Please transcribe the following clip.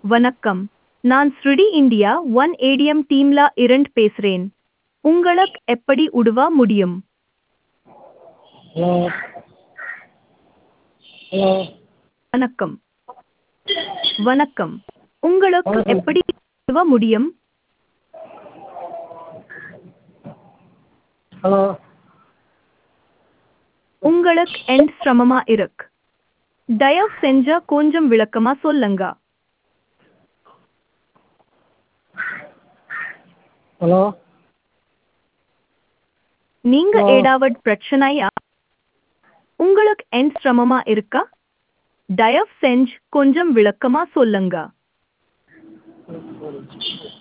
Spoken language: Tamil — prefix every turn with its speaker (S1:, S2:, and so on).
S1: வணக்கம் நான் ஸ்ருடி இந்தியா ஒன் ஏடிஎம் டீம்ல இருந்து பேசுறேன் உங்களுக்கு எப்படி உதவ முடியும்
S2: ஹலோ ஹலோ
S1: வணக்கம் வணக்கம் உங்களுக்கு
S2: வணக்கம்.
S1: எப்படி உதவ முடியும்
S2: ஹலோ
S1: உங்களுக்கு என் சிரமமா இருக்கு தயவு செஞ்ச கொஞ்சம் விளக்கமா சொல்லுங்க
S2: ஹலோ
S1: நீங்க
S2: Hello.
S1: ஏதாவது பிரச்சனையா உங்களுக்கு என் சிரமமா இருக்கா தயவு செஞ்சு கொஞ்சம் விளக்கமா சொல்லுங்க